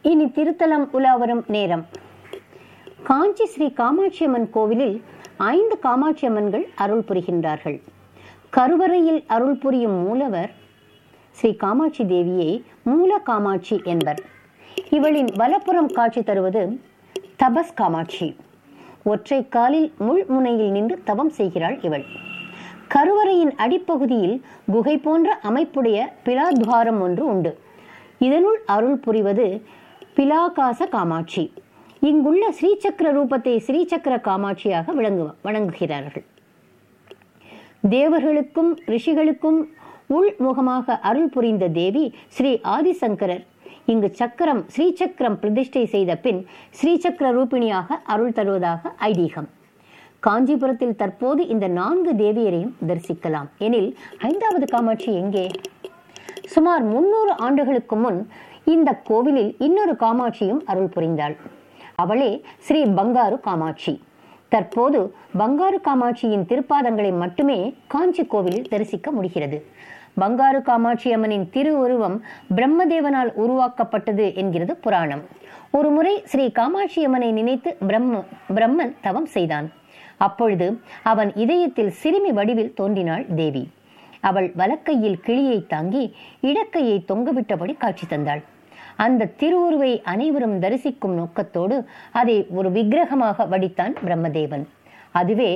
இனி திருத்தலம் உலாவரும் நேரம் காஞ்சி ஸ்ரீ காமாட்சியம்மன் கோவிலில் ஐந்து காமாட்சியம்மன்கள் அருள் புரிகின்றார்கள் கருவறையில் அருள் புரியும் மூலவர் ஸ்ரீ காமாட்சி தேவியை மூல காமாட்சி என்பர் இவளின் வலப்புறம் காட்சி தருவது தபஸ் காமாட்சி ஒற்றை காலில் முள் முனையில் நின்று தவம் செய்கிறாள் இவள் கருவறையின் அடிப்பகுதியில் குகை போன்ற அமைப்புடைய பிலாத்வாரம் ஒன்று உண்டு இதனுள் அருள் புரிவது பிலாகாச காமாட்சி இங்குள்ள ஸ்ரீசக்கர ரூபத்தை ஸ்ரீசக்கர காமாட்சியாக விளங்கு வணங்குகிறார்கள் தேவர்களுக்கும் ரிஷிகளுக்கும் உள்முகமாக அருள் புரிந்த தேவி ஸ்ரீ ஆதிசங்கரர் இங்கு சக்கரம் ஸ்ரீசக்கரம் பிரதிஷ்டை செய்த பின் ஸ்ரீசக்கர ரூபிணியாக அருள் தருவதாக ஐதீகம் காஞ்சிபுரத்தில் தற்போது இந்த நான்கு தேவியரையும் தரிசிக்கலாம் எனில் ஐந்தாவது காமாட்சி எங்கே சுமார் முன்னூறு ஆண்டுகளுக்கு முன் இந்த கோவிலில் இன்னொரு காமாட்சியும் அருள் புரிந்தாள் அவளே ஸ்ரீ பங்காரு காமாட்சி தற்போது பங்காரு காமாட்சியின் திருப்பாதங்களை மட்டுமே காஞ்சி கோவிலில் தரிசிக்க முடிகிறது பங்காரு காமாட்சி அம்மனின் திருவுருவம் பிரம்மதேவனால் உருவாக்கப்பட்டது என்கிறது புராணம் ஒரு முறை ஸ்ரீ காமாட்சி அம்மனை நினைத்து பிரம்ம பிரம்மன் தவம் செய்தான் அப்பொழுது அவன் இதயத்தில் சிறுமி வடிவில் தோன்றினாள் தேவி அவள் வலக்கையில் கிளியை தாங்கி இடக்கையை தொங்கவிட்டபடி காட்சி தந்தாள் அந்த திருவுருவை அனைவரும் தரிசிக்கும் நோக்கத்தோடு அதை ஒரு விக்கிரகமாக வடித்தான் பிரம்மதேவன் அதுவே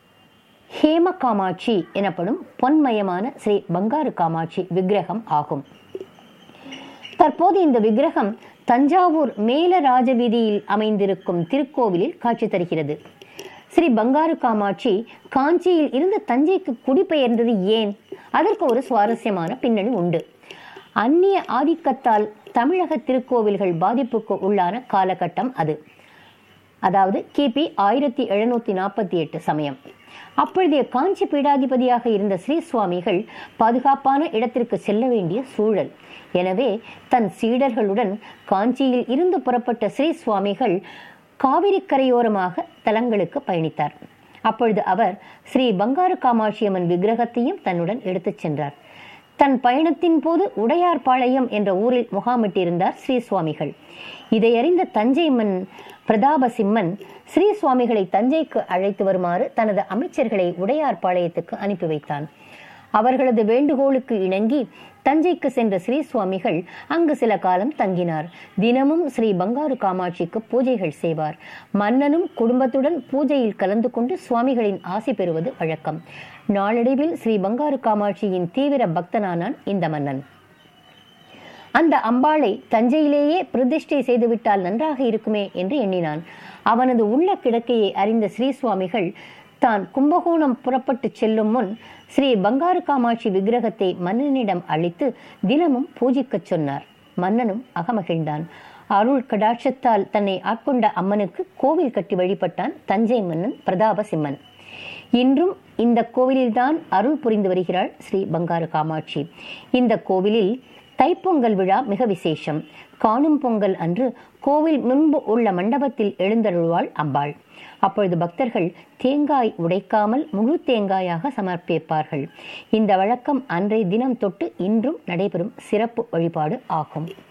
ஹேம காமாட்சி எனப்படும் பொன்மயமான ஸ்ரீ பங்காரு காமாட்சி விக்கிரகம் ஆகும் தற்போது இந்த விக்கிரகம் தஞ்சாவூர் மேல ராஜவீதியில் அமைந்திருக்கும் திருக்கோவிலில் காட்சி தருகிறது ஸ்ரீ பங்காரு காமாட்சி காஞ்சியில் இருந்து தஞ்சைக்கு குடிபெயர்ந்தது ஏன் அதற்கு ஒரு சுவாரஸ்யமான பின்னணி உண்டு அந்நிய ஆதிக்கத்தால் தமிழக திருக்கோவில்கள் பாதிப்புக்கு உள்ளான காலகட்டம் அது அதாவது கிபி ஆயிரத்தி எழுநூத்தி நாற்பத்தி எட்டு சமயம் அப்பொழுதைய காஞ்சி பீடாதிபதியாக இருந்த ஸ்ரீ சுவாமிகள் பாதுகாப்பான இடத்திற்கு செல்ல வேண்டிய சூழல் எனவே தன் சீடர்களுடன் காஞ்சியில் இருந்து புறப்பட்ட ஸ்ரீ சுவாமிகள் காவிரி கரையோரமாக தலங்களுக்கு பயணித்தார் அப்பொழுது அவர் ஸ்ரீ பங்காரு காமாட்சியம்மன் விக்கிரகத்தையும் தன்னுடன் எடுத்துச் சென்றார் தன் பயணத்தின் போது உடையார்பாளையம் என்ற ஊரில் முகாமிட்டிருந்தார் ஸ்ரீ சுவாமிகள் இதையறிந்த தஞ்சை மண் பிரதாபசிம்மன் ஸ்ரீ சுவாமிகளை தஞ்சைக்கு அழைத்து வருமாறு தனது அமைச்சர்களை உடையார்பாளையத்துக்கு அனுப்பி வைத்தான் அவர்களது வேண்டுகோளுக்கு இணங்கி தஞ்சைக்கு சென்ற ஸ்ரீ சுவாமிகள் அங்கு சில காலம் தங்கினார் தினமும் ஸ்ரீ பங்காரு காமாட்சிக்கு பூஜைகள் செய்வார் மன்னனும் குடும்பத்துடன் பூஜையில் கலந்து கொண்டு சுவாமிகளின் ஆசி பெறுவது வழக்கம் நாளடைவில் ஸ்ரீ பங்காரு காமாட்சியின் தீவிர பக்தனானான் இந்த மன்னன் அந்த அம்பாளை தஞ்சையிலேயே பிரதிஷ்டை செய்துவிட்டால் நன்றாக இருக்குமே என்று எண்ணினான் அவனது உள்ள கிடக்கையை அறிந்த ஸ்ரீ சுவாமிகள் தான் கும்பகோணம் புறப்பட்டு செல்லும் முன் ஸ்ரீ பங்காரு காமாட்சி விக்கிரகத்தை மன்னனிடம் அளித்து தினமும் பூஜிக்கச் சொன்னார் மன்னனும் அகமகிழ்ந்தான் அருள் கடாட்சத்தால் தன்னை ஆட்கொண்ட அம்மனுக்கு கோவில் கட்டி வழிபட்டான் தஞ்சை மன்னன் பிரதாபசிம்மன் இன்றும் இந்த கோவிலில்தான் அருள் புரிந்து வருகிறாள் ஸ்ரீ பங்காரு காமாட்சி இந்த கோவிலில் தைப்பொங்கல் விழா மிக விசேஷம் காணும் பொங்கல் அன்று கோவில் முன்பு உள்ள மண்டபத்தில் எழுந்தருள்வாள் அம்பாள் அப்பொழுது பக்தர்கள் தேங்காய் உடைக்காமல் முழு தேங்காயாக சமர்ப்பிப்பார்கள் இந்த வழக்கம் அன்றைய தினம் தொட்டு இன்றும் நடைபெறும் சிறப்பு வழிபாடு ஆகும்